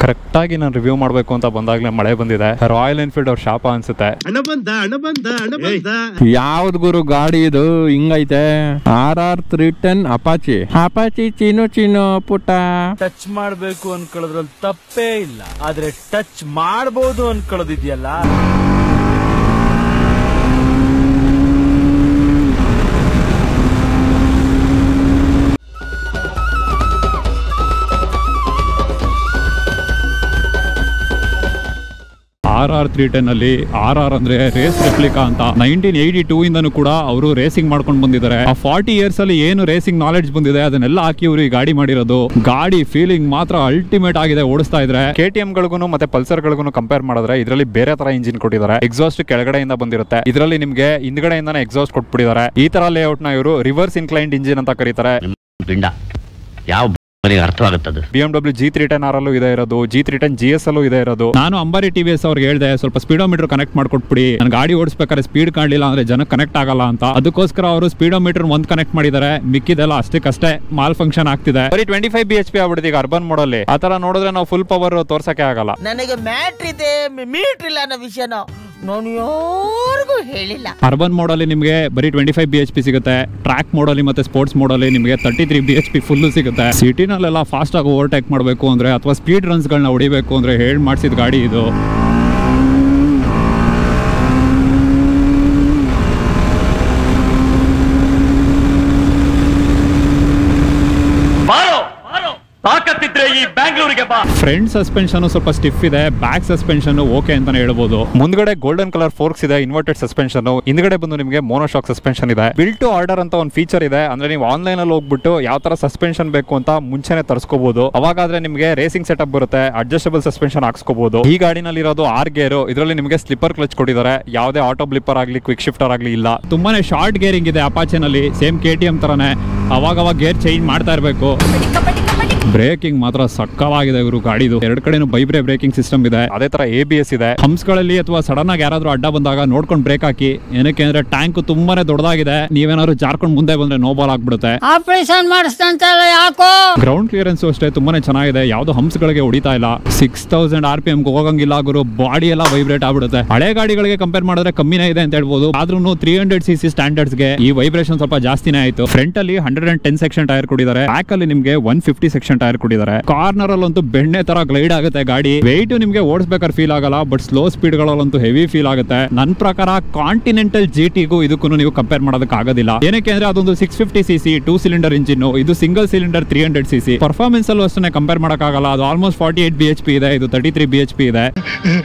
correct ಆಗಿ ನಾನು review ಮಾಡಬೇಕು ಅಂತ ಬಂದಾಗ್ಲೇ ಮಳೆ ಬಂದಿದೆ ರಾಯಲ್ ಎನ್ಫೀಲ್ಡ್ ಅವ್ರ ಶಾಪ ಅನ್ಸುತ್ತೆ ಹಣ ಬಂದ ಹಣ ಬಂದ ಹಣ ಬಂದ ಯಾವ್ದು ಗುರು ಗಾಡಿ ಇದು ಹಿಂಗೈತೆ R R three ten Apache Apache ಚೀನು ಚೀನು ಪುಟ್ಟ ಟಚ್ ಮಾಡ್ಬೇಕು ಅನ್ಕೊಳ್ಳೋದ್ರಲ್ಲಿ ತಪ್ಪೇ ಇಲ್ಲ ಆದ್ರೆ ಟಚ್ ಮಾಡ್ಬೋದು ಅನ್ಕೊಳ್ಳೋದಿದ್ಯಲ್ಲ ಆರ್ ಆರ್ ತ್ರೀ ಟೆನ್ ಅಲ್ಲಿ ಆರ್ ಆರ್ ಅಂದ್ರೆ ರೇಸ್ ರೆಪ್ಲಿಕಾ ಅಂತ ನೈನ್ಟೀನ್ ಏಯ್ಟಿ ಟೂ ಇಂದನೂ ಕೂಡ ಅವರು ರೇಸಿಂಗ್ ಮಾಡ್ಕೊಂಡು ಬಂದಿದ್ದಾರೆ ಆ ಫಾರ್ಟಿ ಇಯರ್ಸ್ ಅಲ್ಲಿ ಏನು ರೇಸಿಂಗ್ ನಾಲೆಡ್ಜ್ ಬಂದಿದೆ ಅದನ್ನೆಲ್ಲ ಹಾಕಿ ಇವರು ಈ ಗಾಡಿ ಮಾಡಿರೋದು ಗಾಡಿ ಫೀಲಿಂಗ್ ಮಾತ್ರ ಅಲ್ಟಿಮೇಟ್ ಆಗಿದೆ ಓಡಿಸ್ತಾ ಇದ್ರೆ ಕೆ ಟಿ ಗಳಿಗೂ ಮತ್ತೆ ಪಲ್ಸರ್ ಗಳಿಗೂ ಕಂಪೇರ್ ಮಾಡಿದ್ರೆ ಇದರಲ್ಲಿ ಬೇರೆ ತರ ಇಂಜಿನ್ ಕೊಟ್ಟಿದ್ದಾರೆ ಎಕ್ಸಾಸ್ಟ್ ಕೆಳಗಡೆಯಿಂದ ಬಂದಿರುತ್ತೆ ಇದರಲ್ಲಿ ನಿಮ್ಗೆ ಹಿಂದ್ಗಡೆಯಿಂದಾನೆ ಎಕ್ಸಾಸ್ಟ್ ಕೊಟ್ಬಿಟ್ಟಿದ್ದಾರೆ ಈ ತರ ಲೇಔಟ್ ನ ಇವರು ರಿವರ್ಸ್ ಇನ್ಕ್ಲೈನ್ಡ್ ಇಂಜಿನ್ ಅಂತ ಕರೀತಾರೆ ಪಿಂಡ ಯಾವ ಮನೆಗೆ ಅರ್ಥವಾಗುತ್ತದು B M W G three ten R ಅಲ್ಲೂ ಇದೆ ಇರೋದು G three ten G S ಅಲ್ಲೂ ಇದೆ ಇರೋದು ನಾನು ಅಂಬಾರಿ ಟಿ ವಿ ಎಸ್ ಅವ್ರಿಗೆ ಹೇಳಿದೆ ಸ್ವಲ್ಪ ಸ್ಪೀಡೋಮೀಟರ್ ಕನೆಕ್ಟ್ ಮಾಡ್ಕೊಟ್ಬಿಡಿ ನಾನು ಗಾಡಿ ಓಡಿಸ್ಬೇಕಾದ್ರೆ ಸ್ಪೀಡ್ ಕಾಣಲಿಲ್ಲ ಅಂದ್ರೆ ಜನ ಕನೆಕ್ಟ್ ಆಗಲ್ಲ ಅಂತ ಅದಕ್ಕೋಸ್ಕರ ಅವರು ಸ್ಪೀಡೋಮೀಟರ್ ಒಂದ್ ಕನೆಕ್ಟ್ ಮಾಡಿದ್ದಾರೆ ಮಿಕ್ಕಿದೆಲ್ಲ ಅಷ್ಟಕ್ಕಷ್ಟೇ ಮಾಲ್ ಫಂಕ್ಷನ್ ಆಗ್ತಿದೆ ಬರೀ twenty five B H P ಆಗ್ಬಿಡಿದೆ ಈಗ ಅರ್ಬನ್ ಮೋಡಲ್ಲಿ ಆ ತರ ನೋಡಿದ್ರೆ ನಾವು ಫುಲ್ ಪವರ್ ತೋರ್ಸಕ್ಕೆ ಆಗಲ್ಲ ನನಗೆ ಮ್ಯಾಟ್ರ್ ಇದೆ ಮೀಟ್ರ್ ಇಲ್ಲ ಅನ್ನೋ ವಿಷಯನ ನಾನು ಯಾರಿಗೂ ಹೇಳಿಲ್ಲ ಅರ್ಬನ್ ಮೋಡಲ್ಲಿ ನಿಮಗೆ ಬರೀ twenty five B H P ಸಿಗುತ್ತೆ ಟ್ರ್ಯಾಕ್ ಮೋಡಲ್ಲಿ ಮತ್ತೆ ಸ್ಪೋರ್ಟ್ಸ್ ಮೋಡಲ್ಲಿ ನಿಮಗೆ thirty three B H P full ಸಿಗುತ್ತೆ ಸಿಟಿನಲ್ಲೆಲ್ಲ ಫಾಸ್ಟ್ ಆಗಿ ಓವರ್ಟೇಕ್ ಮಾಡಬೇಕು ಅಂದ್ರೆ ಅಥವಾ ಸ್ಪೀಡ್ ರನ್ಸ್ಗಳನ್ನ ಹೊಡಿಬೇಕು ಅಂದ್ರೆ ಹೇಳಿ ಮಾಡಿಸಿದ ಗಾಡಿ ಇದು ತಾಕತ್ತಿದ್ರೆ ಈ ಬ್ಯಾಂಗ್ಳೂರಿಗೆ ಬಾ ಫ್ರಂಟ್ ಸಸ್ಪೆನ್ಷನ್ ಸ್ವಲ್ಪ ಸ್ಟಿಫ್ ಇದೆ ಬ್ಯಾಕ್ ಸಸ್ಪೆನ್ಷನ್ ಓಕೆ ಅಂತಾನೆ ಹೇಳ್ಬೋದು ಮುಂದ್ಗಡೆ ಗೋಲ್ಡನ್ ಕಲರ್ ಫೋರ್ಕ್ಸ್ ಇದೆ ಇನ್ವರ್ಟೆಡ್ ಸಸ್ಪೆನ್ಷನ್ ಹಿಂದ್ಗಡೆ ಬಂದು ನಿಮಗೆ ಮೋನೋಶಾಕ್ ಸಸ್ಪೆನ್ಷನ್ ಇದೆ ಬಿಲ್ ಟು ಆರ್ಡರ್ ಅಂತ ಒಂದು ಫೀಚರ್ ಇದೆ ಅಂದ್ರೆ ನೀವು ಆನ್ಲೈನ್ ಅಲ್ಲಿ ಹೋಗ್ಬಿಟ್ಟು ಯಾವ ತರ ಸಸ್ಪೆನ್ಷನ್ ಬೇಕು ಅಂತ ಮುಂಚೆನೆ ತರಿಸ್ಕೋಬಹುದು ಅವಾಗಾದ್ರೆ ನಿಮಗೆ ರೇಸಿಂಗ್ ಸೆಟಪ್ ಬರುತ್ತೆ ಅಡ್ಜಸ್ಟಬಲ್ ಸಸ್ಪೆನ್ಷನ್ ಹಾಕ್ಸ್ಕೋಬಹುದು ಈ ಗಾಡಿನಲ್ಲಿ ಇರೋದು ಆರ್ ಗೇರ್ ಇದರಲ್ಲಿ ನಿಮಗೆ ಸ್ಲಿಪ್ಪರ್ ಕ್ಲಚ್ ಕೊಟ್ಟಿದ್ದಾರೆ ಯಾವುದೇ ಆಟೋ ಬ್ಲಿಪ್ಪರ್ ಆಗಲಿ ಕ್ವಿಕ್ ಶಿಫ್ಟರ್ ಆಗಲಿ ಇಲ್ಲ ತುಂಬಾನೇ ಶಾರ್ಟ್ ಗೇರಿಂಗ್ ಇದೆ ಅಪಾಚೆನಲ್ಲಿ ಸೇಮ್ ಕೆ ಟಿ ಎಂ ತರನೇ ಅವಾಗ ಅವಾಗ ಗೇರ್ ಚೇಂಜ್ ಮಾಡ್ತಾ ಇರಬೇಕು ಬ್ರೇಕಿಂಗ್ ಮಾತ್ರ ಸಕ್ಕವಾಗಿದೆ ಇವರು ಗಾಡಿದು ಎರಡ್ ಕಡೆನೂ ಬೈಬ್ರೆ ಬ್ರೇಕಿಂಗ್ ಸಿಸ್ಟಮ್ ಇದೆ ಅದೇ ತರ ಎ ಬಿ ಎಸ್ ಇದೆ ಹಂಪ್ಸ್ಗಳಲ್ಲಿ ಅಥವಾ ಸಡನ್ ಆಗಿ ಯಾರಾದ್ರೂ ಅಡ್ಡ ಬಂದಾಗ ನೋಡ್ಕೊಂಡು ಬ್ರೇಕ್ ಹಾಕಿ ಏನಕ್ಕೆ ಅಂದ್ರೆ ಟ್ಯಾಂಕ್ ತುಂಬಾನೇ ದೊಡ್ಡದಾಗಿದೆ ನೀವೇನಾದ್ರು ಜಾರ್ಕೊಂಡು ಮುಂದೆ ಬಂದ್ರೆ ನೋಬಾಲ್ ಆಗ್ಬಿಡುತ್ತೆ ಆಪರೇಷನ್ ಮಾಡಿಸ್ತಂತಲ್ಲ ಯಾಕೋ ಗ್ರೌಂಡ್ ಕ್ಲಿಯರೆನ್ಸ್ ಅಷ್ಟೇ ತುಂಬಾನೇ ಚೆನ್ನಾಗಿದೆ ಯಾವ್ದು ಹಂಪ್ಸ್ ಗಳಿಗೆ ಹೊಡಿತಾ ಇಲ್ಲ six thousand R P M ಹೋಗಂಗಿಲ್ಲ ಗುರು ಬಾಡಿ ಎಲ್ಲ ವೈಬ್ರೇಟ್ ಆಗ್ಬಿಡುತ್ತೆ ಹಳೆ ಗಾಡಿಗಳಿಗೆ ಕಂಪೇರ್ ಮಾಡಿದ್ರೆ ಕಮ್ಮಿನೇ ಇದೆ ಅಂತ ಹೇಳ್ಬೋದು ಆದ್ರೂ three hundred C C standards ಗೆ ಈ ವೈಬ್ರೇಷನ್ ಸ್ವಲ್ಪ ಜಾಸ್ತಿನೇ ಆಯ್ತು ಫ್ರಂಟ್ ಅಲ್ಲಿ hundred and ten section tyre ಕೊಟ್ಟಿದ್ದಾರೆ ಬ್ಯಾಕ್ ಅಲ್ಲಿ ನಿಮ್ಗೆ ಒನ್ ಫಿಫ್ಟಿ ಸೆಕ್ಷನ್ ಟೈರ್ ಕೊಟ್ಟಿದ್ದಾರೆ ಕಾರ್ನರ್ ಅಲ್ಲಂತೂ ಬೆಣ್ಣೆ ತರ ಗ್ಲೈಡ್ ಆಗುತ್ತೆ ಗಾಡಿ ವೆಯ್ಟ್ ನಿಮ್ಗೆ ಓಡಿಸ್ಬೇಕಾದ್ರೆ ಫೀಲ್ ಆಗಲ್ಲ ಬಟ್ ಸ್ಲೋ ಸ್ಪೀಡ್ ಗಳಲ್ಲಂತೂ ಹೆವಿ ಫೀಲ್ ಆಗುತ್ತೆ ನನ್ನ ಪ್ರಕಾರ ಕಾಂಟಿನೆಂಟಲ್ ಜಿ ಟಿಗೂ ಇದಕ್ಕೂ ನೀವು ಕಂಪೇರ್ ಮಾಡೋದಕ್ಕೆ ಆಗೋದಿಲ್ಲ ಏನಕ್ಕೆ ಅಂದ್ರೆ ಅದೊಂದು six fifty C C two cylinder engine ಇದು single cylinder three hundred C C performance ಅಲ್ಲೂ ಅಷ್ಟೇ ಕಂಪೇರ್ ಮಾಡೋಕ್ಕಾಗಲ್ಲ ಅದು almost forty eight B H P ಇದೆ ಇದು thirty three B H P ಇದೆ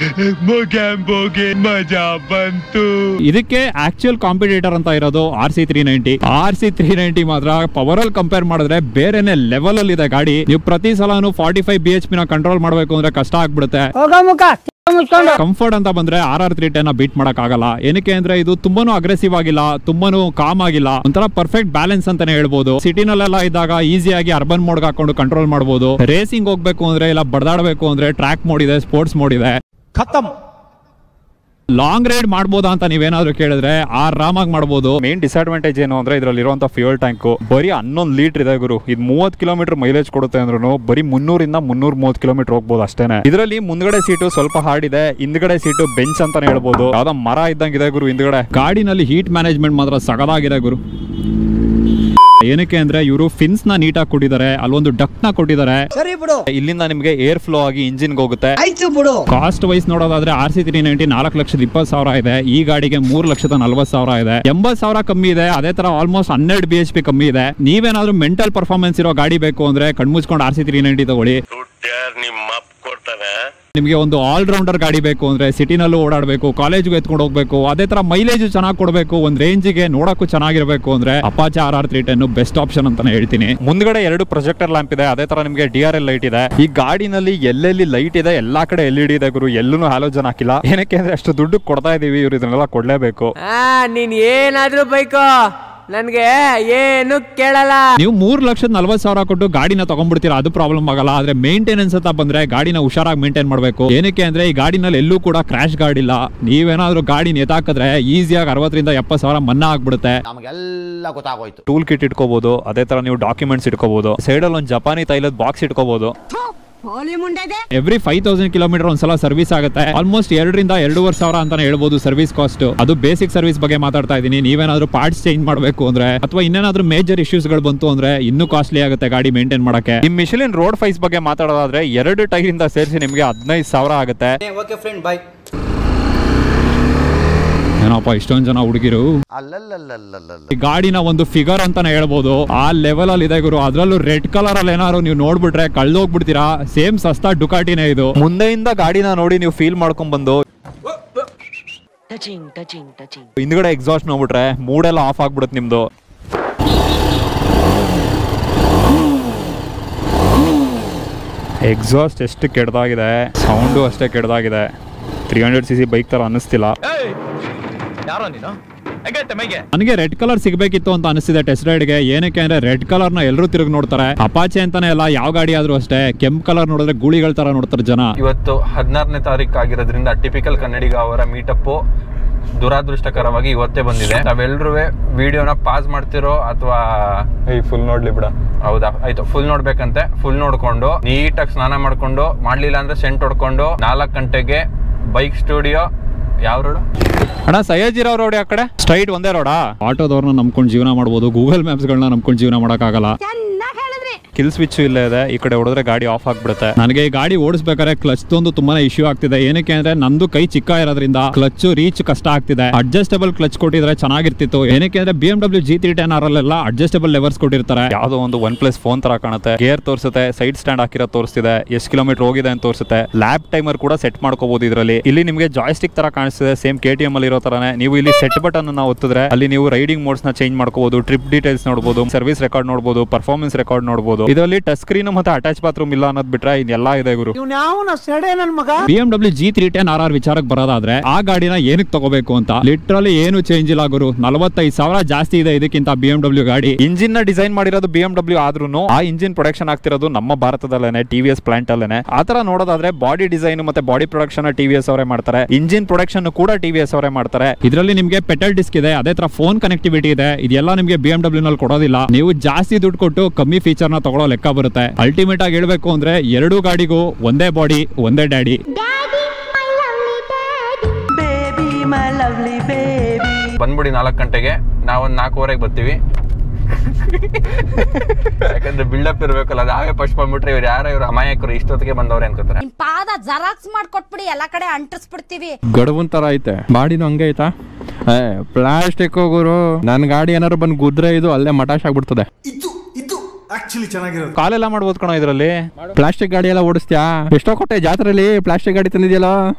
ಇದಕ್ಕೆ ಆಕ್ಚುಯಲ್ ಕಾಂಪಿಟೇಟರ್ ಅಂತ ಇರೋದು R C three ninety R C three ninety ಮಾತ್ರ ಪವರ್ ಅಲ್ಲಿ ಕಂಪೇರ್ ಮಾಡಿದ್ರೆ ಬೇರೆನೆ ಲೆವೆಲ್ ಅಲ್ಲಿ ಇದೆ ಗಾಡಿ ನೀವು ಪ್ರತಿ ಸಲನು forty five B H P ನ ಕಂಟ್ರೋಲ್ ಮಾಡಬೇಕು ಅಂದ್ರೆ ಕಷ್ಟ ಆಗ್ಬಿಡುತ್ತೆ ಹೋಗ ಮುಖ ಮುಚ್ಕೊಂಡು ಕಂಫರ್ಟ್ ಅಂತ ಬಂದ್ರೆ R R three ten beat ಮಾಡಕ್ ಆಗಲ್ಲ ಏನಕ್ಕೆ ಅಂದ್ರೆ ಇದು ತುಂಬಾನು ಅಗ್ರೆಸಿವ್ ಆಗಿಲ್ಲ ತುಂಬಾನು ಕಾಮ್ ಆಗಿಲ್ಲ ಒಂಥರ ಪರ್ಫೆಕ್ಟ್ ಬ್ಯಾಲೆನ್ಸ್ ಅಂತಾನೆ ಹೇಳ್ಬೋದು ಸಿಟಿನಲ್ಲೆಲ್ಲ ಇದ್ದಾಗ ಈಸಿಯಾಗಿ ಅರ್ಬನ್ ಮೋಡ್ ಹಾಕೊಂಡು ಕಂಟ್ರೋಲ್ ಮಾಡಬಹುದು ರೇಸಿಂಗ್ ಹೋಗ್ಬೇಕು ಅಂದ್ರೆ ಇಲ್ಲ ಬಡದಾಡಬೇಕು ಅಂದ್ರೆ ಟ್ರ್ಯಾಕ್ ಮೋಡ್ ಇದೆ ಸ್ಪೋರ್ಟ್ಸ್ ಮೋಡ್ ಇದೆ ಲಾಂಗ್ ರೈಡ್ ಮಾಡ್ಬೋದಾ ಅಂತ ನೀವೇನಾದ್ರೂ ಕೇಳಿದ್ರೆ ಆರಾಮಾಗಿ ಮಾಡ್ಬೋದು ಮೇನ್ ಡಿಸ್ಅಡ್ವಾಂಟೇಜ್ ಏನು ಅಂದ್ರೆ ಇದರಲ್ಲಿ ಇರುವಂತ ಫ್ಯೂಯಲ್ ಟ್ಯಾಂಕ್ ಬರೀ ಹನ್ನೊಂದು ಲೀಟರ್ ಇದೆ ಗುರು ಇದು ಮೂವತ್ ಕಿಲೋಮೀಟರ್ ಮೈಲೇಜ್ ಕೊಡುತ್ತೆ ಅಂದ್ರೂ ಬರೀ ಮುನ್ನೂರಿಂದ ಮುನ್ನೂರ ಮೂವತ್ ಕಿಲೋಮೀಟರ್ ಹೋಗ್ಬೋದು ಅಷ್ಟೇನೆ ಇದರಲ್ಲಿ ಮುಂದ್ಗಡೆ ಸೀಟು ಸ್ವಲ್ಪ ಹಾರ್ಡ್ ಇದೆ ಹಿಂದ್ಗಡೆ ಸೀಟು ಬೆಂಚ್ ಅಂತಾನೆ ಹೇಳ್ಬೋದು ಯಾವ್ದೋ ಮರ ಇದ್ದಂಗಿದೆ ಗುರು ಹಿಂದ್ಗಡೆ ಗಾಡಿನಲ್ಲಿ ಹೀಟ್ ಮ್ಯಾನೇಜ್ಮೆಂಟ್ ಮಾತ್ರ ಸಗದಾಗಿದೆ ಗುರು ಏನಕ್ಕೆ ಅಂದ್ರೆ ಇವರು ಫಿನ್ಸ್ ನ ನೀಟಾಗಿ ಕೊಟ್ಟಿದ್ದಾರೆ ಅಲ್ಲೊಂದು ಡಕ್ ನ ಕೊಟ್ಟಿದ್ದಾರೆ ಸರಿ ಬಿಡು ಇಲ್ಲಿಂದ ನಿಮ್ಗೆ ಏರ್ ಫ್ಲೋ ಆಗಿ ಇಂಜಿನ್ ಹೋಗುತ್ತೆ ಆಯ್ತು ಬಿಡು ಕಾಸ್ಟ್ ವೈಸ್ ನೋಡೋದಾದ್ರೆ ಆರ್ ಸಿ ತ್ರೀ ನೈಂಟಿ ನಾಲ್ಕು ಲಕ್ಷದ ಇಪ್ಪತ್ತು ಸಾವಿರ ಇದೆ ಈ ಗಾಡಿಗೆ ಮೂರು ಲಕ್ಷದ ನಲ್ವತ್ತು ಸಾವಿರ ಇದೆ ಎಂಬತ್ತು ಸಾವಿರ ಕಮ್ಮಿ ಇದೆ ಅದೇ ತರ ಆಲ್ಮೋಸ್ಟ್ ಹನ್ನೆರಡು ಬಿ ಎಚ್ ಪಿ ಕಮ್ಮಿ ಇದೆ ನೀವೇನಾದ್ರೂ ಮೆಂಟಲ್ ಪರ್ಫಾರ್ಮೆನ್ಸ್ ಇರೋ ಗಾಡಿ ಬೇಕು ಅಂದ್ರೆ ಕಣ್ಮುಚ್ಕೊಂಡು ಆರ್ ಸಿ ತ್ರೀ ನೈಂಟಿ ತಗೊಳ್ಳಿ ನಿಮ್ಮ ಅಪ್ಪ ಕೊಡ್ತಾನೆ ನಿಮಗೆ ಒಂದು ಆಲ್ ರೌಂಡರ್ ಗಾಡಿ ಬೇಕು ಅಂದ್ರೆ ಸಿಟಿನಲ್ಲೂ ಓಡಾಡಬೇಕು ಕಾಲೇಜ್ಗೂ ಎತ್ಕೊಂಡು ಹೋಗ್ಬೇಕು ಅದೇ ತರ ಮೈಲೇಜ್ ಚೆನ್ನಾಗಿ ಕೊಡಬೇಕು ಒಂದ್ ರೇಂಜಿಗೆ ನೋಡಕ್ಕೂ ಚೆನ್ನಾಗಿರ್ಬೇಕು ಅಂದ್ರೆ Apache R R three ten best option ಅಂತಾನೆ ಹೇಳ್ತೀನಿ ಮುಂದ್ಗಡೆ ಎರಡು ಪ್ರೊಜೆಕ್ಟರ್ ಲ್ಯಾಂಪ್ ಇದೆ ಅದೇ ತರ ನಿಮಗೆ ಡಿ ಆರ್ ಎಲ್ ಲೈಟ್ ಇದೆ ಈ ಗಾಡಿನಲ್ಲಿ ಎಲ್ಲೆಲ್ಲಿ ಲೈಟ್ ಇದೆ ಎಲ್ಲಾ ಕಡೆ ಎಲ್ ಇ ಡಿ ಇದೆ ಗುರು ಎಲ್ಲೂ ಹ್ಯಾಲೋಜನ್ ಹಾಕಿಲ್ಲ ಏನಕ್ಕೆ ಅಂದ್ರೆ ಅಷ್ಟು ದುಡ್ಡು ಕೊಡ್ತಾ ಇದೀವಿ ಇವ್ರು ಇದನ್ನೆಲ್ಲ ಕೊಡ್ಲೇಬೇಕು ಆ ನೀನ್ ಏನಾದ್ರೂ ಬೈಕೋ ನನ್ಗೆ ಏನು ಕೇಳಲ್ಲ ನೀವು ಮೂರ್ ಲಕ್ಷದ ನಲ್ವತ್ತು ಸಾವಿರ ಕೊಟ್ಟು ಗಾಡಿನ ತಗೊಂಡ್ಬಿಡ್ತೀರಾ ಅದು ಪ್ರಾಬ್ಲಮ್ ಆಗಲ್ಲ ಆದ್ರೆ ಮೇಂಟೆನೆನ್ಸ್ ಅಂತ ಬಂದ್ರೆ ಗಾಡಿನ ಹುಷಾರಾಗಿ ಮೇಂಟೈನ್ ಮಾಡಬೇಕು ಏನಕ್ಕೆ ಅಂದ್ರೆ ಈ ಗಾಡಿನಲ್ಲಿ ಎಲ್ಲೂ ಕೂಡ ಕ್ರಾಶ್ ಗಾಡಿ ಇಲ್ಲ ನೀವೇನಾದ್ರೂ ಗಾಡಿ ಎತ್ತಾಕಿದ್ರೆ ಈಸಿಯಾಗಿ ಅರವತ್ತರಿಂದ ಎಪ್ಪತ್ತು ಸಾವಿರ ಮನ್ನಾ ಆಗ್ಬಿಡುತ್ತೆ ನಮಗೆಲ್ಲ ಗೊತ್ತಾಗೋಯ್ತು ಟೂಲ್ ಕಿಟ್ ಇಟ್ಕೋಬಹುದು ಅದೇ ತರ ನೀವು ಡಾಕ್ಯುಮೆಂಟ್ಸ್ ಇಟ್ಕೋಬಹುದು ಸೈಡಲ್ಲಿ ಒಂದು ಜಪಾನಿ ತೈಲದ ಬಾಕ್ಸ್ ಇಟ್ಕೋಬಹುದು ಎವ್ರಿ ಫೈವ್ ತೌಸಂಡ್ ಕಿಲೋಮೀಟರ್ ಒಂದ್ಸಲ ಸರ್ವಿಸ್ ಆಗುತ್ತೆ ಆಲ್ಮೋಸ್ಟ್ ಎರಡರಿಂದ ಎರಡೂವರೆ ಸಾವಿರ ಅಂತಾನೆ ಹೇಳ್ಬೋದು ಸರ್ವಿಸ್ ಕಾಸ್ಟ್ ಅದು ಬೇಸಿಕ್ ಸರ್ವಿಸ್ ಬಗ್ಗೆ ಮಾತಾಡ್ತಾ ಇದ್ದೀನಿ ನೀವೇನಾದ್ರೂ ಪಾರ್ಟ್ಸ್ ಚೇಂಜ್ ಮಾಡಬೇಕು ಅಂದ್ರೆ ಅಥವಾ ಇನ್ನೇನಾದ್ರೂ ಮೇಜರ್ ಇಶ್ಯೂಸ್ ಗಳು ಬಂತು ಅಂದ್ರೆ ಇನ್ನೂ ಕಾಸ್ಟ್ಲಿ ಆಗುತ್ತೆ ಗಾಡಿ ಮೇಂಟೈನ್ ಮಾಡಕ್ಕೆ ನಿಮ್ ಮಿಷಿಲಿನ್ ರೋಡ್ ಫೈಸ್ ಬಗ್ಗೆ ಮಾತಾಡೋದಾದ್ರೆ ಎರಡು ಟೈರ್ ಇಂದ ಸೇರಿಸಿ ನಿಮಗೆ ಹದಿನೈದು ಸಾವಿರ ಆಗುತ್ತೆ ಓಕೆ ಫ್ರೆಂಡ್ ಬಾಯ್ ಏನಪ್ಪ ಇಷ್ಟೊಂದ್ ಜನ ಹುಡುಗಿರು ಈ ಗಾಡಿನ ಒಂದು ಫಿಗರ್ ಅಂತಾನೆ ಹೇಳ್ಬೋದು ಆ ಲೆವೆಲ್ ಅಲ್ಲಿ ಇದೆ ಗುರು ಅದ್ರಲ್ಲೂ ರೆಡ್ ಕಲರ್ ಅಲ್ಲಿ ಏನಾದ್ರು ನೀವು ನೋಡ್ಬಿಟ್ರೆ ಕಳ್ದೋಗ್ಬಿಡ್ತೀರಾ ಸೇಮ್ ಸಸ್ತಾ ಡುಕಾಟಿನೇ ಇದು ಮುಂದೆಯಿಂದ ಗಾಡಿನ ನೋಡಿ ನೀವು ಫೀಲ್ ಮಾಡ್ಕೊಂಡ್ ಬಂದು ಹಿಂದ್ಗಡೆ ಎಕ್ಸಾಸ್ಟ್ ನೋಡ್ಬಿಟ್ರೆ ಮೂಡೆಲ್ಲ ಆಫ್ ಆಗ್ಬಿಡುತ್ತೆ ನಿಮ್ದು ಎಕ್ಸಾಸ್ಟ್ ಎಷ್ಟು ಕೆಡ್ದಾಗಿದೆ ಸೌಂಡು ಅಷ್ಟೇ ಕೆಡ್ದಾಗಿದೆ three hundred C C bike ತರ ಅನ್ನಿಸ್ತಿಲ್ಲ ಯಾರೋ ನೀನು ಹೆಂಗೈತೆ ಮೈಗೆ ನನಗೆ ರೆಡ್ ಕಲರ್ ಸಿಗಬೇಕಿತ್ತು ಅಂತ ಅನಿಸ್ತಿದೆ ಟೆಸ್ಟ್ ರೈಡ್ಗೆ ಏನಕ್ಕೆ ಅಂದ್ರೆ ರೆಡ್ ಕಲರ್ ನ ಎಲ್ಲರೂ ತಿರುಗಿ ನೋಡ್ತಾರೆ ಅಪಾಚೆ ಅಂತಾನೆ ಅಲ್ಲ ಯಾವ ಗಾಡಿ ಆದ್ರೂ ಅಷ್ಟೇ ಕೆಂಪ್ ಕಲರ್ ನೋಡಿದ್ರೆ ಗೂಳಿಗಳ ತರ ನೋಡ್ತಾರೆ ಜನ ಇವತ್ತು ಹದಿನಾರನೇ ತಾರೀಕು ಆಗಿರೋದ್ರಿಂದ ಟಿಪಿಕಲ್ ಕನ್ನಡಿಗ ಅವರ ಮೀಟಪ್ ದುರಾದೃಷ್ಟಕರವಾಗಿ ಇವತ್ತೇ ಬಂದಿದೆ ನಾವೆಲ್ಲರೂ ವಿಡಿಯೋನ ಪಾಸ್ ಮಾಡ್ತಿರೋ ಅಥವಾ ಫುಲ್ ನೋಡ್ಲಿ ಬಿಡ ಹೌದಾ ಆಯ್ತು ಫುಲ್ ನೋಡ್ಬೇಕಂತೆ ಫುಲ್ ನೋಡ್ಕೊಂಡು ನೀಟಾಗಿ ಸ್ನಾನ ಮಾಡ್ಕೊಂಡು ಮಾಡ್ಲಿಲ್ಲ ಅಂದ್ರೆ ಸೆಂಟ್ ಹೊಡ್ಕೊಂಡು ನಾಲ್ಕು ಗಂಟೆಗೆ ಬೈಕ್ ಸ್ಟುಡಿಯೋ ಯಾವ ರೋಡು ಅಣ್ಣ ಸಯ್ಯಜಿರಾವ್ ರೋಡ್ ಆ ಕಡೆ ಸ್ಟ್ರೈಟ್ ಒಂದೇ ರೋಡಾ ಆಟೋದವ್ರನ್ನ ನಂಬ್ಕೊಂಡು ಜೀವನ ಮಾಡ್ಬೋದು ಗೂಗಲ್ ಮ್ಯಾಪ್ಸ್ಗಳನ್ನ ನಂಬ್ಕೊಂಡು ಜೀವನ ಮಾಡೋಕ್ಕಾಗಲ್ಲ ಕಿಲ್ ಸ್ವಿಚ್ ಇಲ್ಲೇ ಇದೆ ಈ ಕಡೆ ಹೊಡೆದ್ರೆ ಗಾಡಿ ಆಫ್ ಆಗ್ಬಿಡುತ್ತೆ ನನಗೆ ಈ ಗಾಡಿ ಓಡಿಸ್ಬೇಕಾದ್ರೆ ಕ್ಲಚ್ ಒಂದು ತುಂಬಾನೇ ಇಶ್ಯೂ ಆಗ್ತಿದೆ ಏನಕ್ಕೆ ಅಂದ್ರೆ ನಂದು ಕೈ ಚಿಕ್ಕ ಇರೋದ್ರಿಂದ ಕ್ಲಚ್ ರೀಚ್ ಕಷ್ಟ ಆಗ್ತಿದೆ ಅಡ್ಜಸ್ಟಬಲ್ ಕ್ಲಚ್ ಕೊಟ್ಟಿದ್ರೆ ಚೆನ್ನಾಗಿರ್ತಿತ್ತು ಏನಕ್ಕೆ ಅಂದ್ರೆ B M W G three ten R ಅಲ್ಲೆಲ್ಲ ಅಡ್ಜಸ್ಟಬಲ್ ಲೆವರ್ಸ್ ಕೊಟ್ಟಿರ್ತಾರೆ ಯಾವ್ದೋ ಒಂದು ಒನ್ ಪ್ಲಸ್ ಫೋನ್ ತರ ಕಾಣುತ್ತೆ ಗೇರ್ ತೋರಿಸುತ್ತೆ ಸೈಡ್ ಸ್ಟ್ಯಾಂಡ್ ಹಾಕಿರೋ ತೋರಿಸ್ತಿದೆ ಎಷ್ಟು ಕಿಲೋಮೀಟರ್ ಹೋಗಿದೆ ಅಂತ ತೋರಿಸುತ್ತೆ ಲ್ಯಾಪ್ ಟೈಮರ್ ಕೂಡ ಸೆಟ್ ಮಾಡ್ಕೋಬಹುದು ಇದರಲ್ಲಿ ಇಲ್ಲಿ ನಿಮಗೆ ಜಾಯ್ಸ್ಟಿಕ್ ತರ ಕಾಣಿಸ್ತಿದೆ ಸೇಮ್ ಕೆ ಟಿ ಎಂ ಅಲ್ಲಿ ಇರೋ ತರನೇ ನೀವು ಇಲ್ಲಿ ಸೆಟ್ ಬಟನ್ ಅನ್ನ ಒತ್ತಿದ್ರೆ ಅಲ್ಲಿ ನೀವು ರೈಡಿಂಗ್ ಮೋಡ್ಸ್ ನ ಚೇಂಜ್ ಮಾಡ್ಕೋಬಹುದು ಟ್ರಿಪ್ ಡೀಟೇಲ್ಸ್ ನೋಡಬಹುದು ಸರ್ವಿಸ್ ರೆಕಾರ್ಡ್ ನೋಡಬಹುದು ಪರ್ಫಾರ್ಮೆನ್ಸ್ ರೆಕಾರ್ಡ್ ನೋಡಬಹುದು ಇದರಲ್ಲಿ ಟಚ್ ಸ್ಕ್ರೀನ್ ಮತ್ತೆ ಅಟ್ಯಾಚ್ ಬಾತ್ರೂಮ್ ಇಲ್ಲ ಅನ್ನೋದು ಬಿಟ್ರೆ ಇನ್ನೆಲ್ಲ ಇದೆ ಗುರು B M W G three ten R R ವಿಚಾರಕ್ಕೆ ಬರೋದಾದ್ರೆ ಆ ಗಾಡಿನ ಏನಕ್ಕೆ ತಗೋಬೇಕು ಅಂತ ಲಿಟ್ರಲಿ ಏನು ಚೇಂಜ್ ಇಲ್ಲ ಗುರು ನಲವತ್ತೈದು ಸಾವಿರ ಜಾಸ್ತಿ ಇದೆ ಇದಕ್ಕಿಂತ ಬಿ ಎಂ ಡಬ್ಲ್ಯೂ ಗಾಡಿ ಇಂಜಿನ್ ನ ಡಿಸೈನ್ ಮಾಡಿರೋದು ಬಿ ಎಂ ಡಬ್ಲ್ಯೂ ಆದ್ರೂ ಆ ಇಂಜಿನ್ ಪ್ರೊಡಕ್ಷನ್ ಆಗ್ತಿರೋದು ನಮ್ಮ ಭಾರತದಲ್ಲೇನೆ ಟಿ ವಿ ಎಸ್ ಪ್ಲಾಂಟ್ ಅಲ್ಲೇನೆ ಆ ತರ ನೋಡೋದಾದ್ರೆ ಬಾಡಿ ಡಿಸೈನ್ ಮತ್ತೆ body production T V S ಅವರೇ ಮಾಡ್ತಾರೆ ಇಂಜಿನ್ ಪ್ರೊಡಕ್ಷನ್ ಕೂಡ ಟಿ ವಿ ಎಸ್ ಅವರೇ ಮಾಡ್ತಾರೆ ಇದರಲ್ಲಿ ನಿಮಗೆ ಪೆಟಲ್ ಡಿಸ್ಕ್ ಇದೆ ಅದೇ ತರ ಫೋನ್ ಕನೆಕ್ಟಿವಿಟಿ ಇದೆ ಇದೆಲ್ಲ ನಿಮಗೆ ಬಿ ಎಂ ಡಬ್ಲ್ಯೂ ನಲ್ಲಿ ಕೊಡೋದಿಲ್ಲ ನೀವು ಜಾಸ್ತಿ ದುಡ್ಡು ಕೊಟ್ಟು ಕಮ್ಮಿ ಫೀಚರ್ ನ ತಗೊಳ್ಳೋ ಲೆಕ್ಕ ಬರುತ್ತೆ ಅಲ್ಟಿಮೇಟ್ ಆಗಿ ಹೇಳ್ಬೇಕು ಅಂದ್ರೆ ಎರಡು ಗಾಡಿಗೂ ಒಂದೇ ಬಾಡಿ ಒಂದೇ ಡ್ಯಾಡಿ ಬಂದ್ಬಿಡಿ ನಾಲ್ಕು ಗಂಟೆಗೆ ನಾವೊಂದು ನಾಲ್ಕೂವರೆಗೆ ಬರ್ತೀವಿ ಯಾಕಂದ್ರೆ ಬಿಲ್ಡಪ್ ಇರ್ಬೇಕಲ್ಲ ನಾವೇ ಫಸ್ಟ್ ಬಂದ್ಬಿಟ್ರೆ ಇವ್ರು ಯಾರೋ ಇವ್ರು ಅಮಾಯಕರು ಇಷ್ಟೊತ್ತಿಗೆ ಬಂದವ್ರೆ ಅನ್ಕೋತಾರೆ ನಿಮ್ ಪಾದ ಜರಾಕ್ಸ್ ಮಾಡ್ಕೊಟ್ಬಿಡಿ ಎಲ್ಲಾ ಕಡೆ ಅಂಟಿಸ್ಬಿಡ್ತೀವಿ ಗಡಬನ್ ತರ ಐತೆ ಬಾಡಿನೂ ಹಂಗೆ ಐತಾ ಏ ಪ್ಲಾಸ್ಟಿಕ್ ಹೋಗೋರು ನನ್ನ ಗಾಡಿ ಏನಾರು ಬಂದು ಗುದ್ರೆ ಇದು ಅಲ್ಲೇ ಮಟಾಶ್ ಆಗ್ಬಿಡ್ತದೆ ಕಾಲೆಲ್ಲ ಮಾಡ್ಬೋದು ಕಣ ಇದರಲ್ಲಿ ಪ್ಲಾಸ್ಟಿಕ್ ಗಾಡಿ ಎಲ್ಲ ಓಡಿಸ್ತ್ಯಾ ಎಷ್ಟೋ ಕೊಟ್ಟೆ ಜಾತ್ರೆಲಿ ಪ್ಲಾಸ್ಟಿಕ್ ಗಾಡಿ ತಂದಿದ್ಯಲ್ಲ